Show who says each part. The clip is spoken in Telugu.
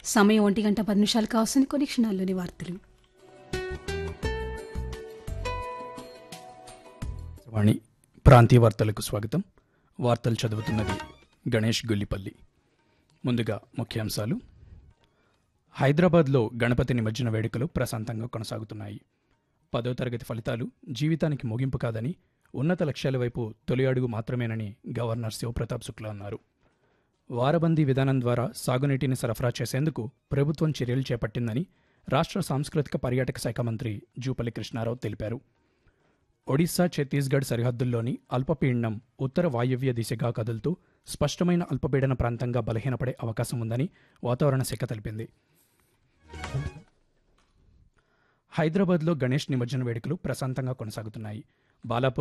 Speaker 1: సమయం ఒంటి గంట పది నిమిషాలు కావాల్సిన కొన్ని క్షణాల్లోని వార్తలు
Speaker 2: వాణి ప్రాంతీయ వార్తలకు స్వాగతం వార్తలు చదువుతున్నది గణేష్ గొల్లిపల్లి ముందుగా ముఖ్యాంశాలు హైదరాబాద్లో గణపతి నిమజ్జన వేడుకలు ప్రశాంతంగా కొనసాగుతున్నాయి పదో తరగతి ఫలితాలు జీవితానికి ముగింపు కాదని ఉన్నత లక్ష్యాల వైపు తొలి అడుగు మాత్రమేనని గవర్నర్ శివప్రతాప్ శుక్లా అన్నారు వారబందీ విధానం ద్వారా సాగునీటిని సరఫరా చేసేందుకు ప్రభుత్వం చర్యలు చేపట్టిందని రాష్ట్ర సాంస్కృతిక పర్యాటక శాఖ మంత్రి జూపల్లి కృష్ణారావు తెలిపారు ఒడిశా ఛత్తీస్గఢ్ సరిహద్దుల్లోని అల్పపీడనం ఉత్తర వాయువ్య దిశగా కదులుతూ స్పష్టమైన అల్పపీడన ప్రాంతంగా బలహీనపడే అవకాశం ఉందని వాతావరణ శాఖ తెలిపింది హైదరాబాద్లో గణేష్ నిమజ్జన వేడుకలు ప్రశాంతంగా కొనసాగుతున్నాయి బాలాపూర్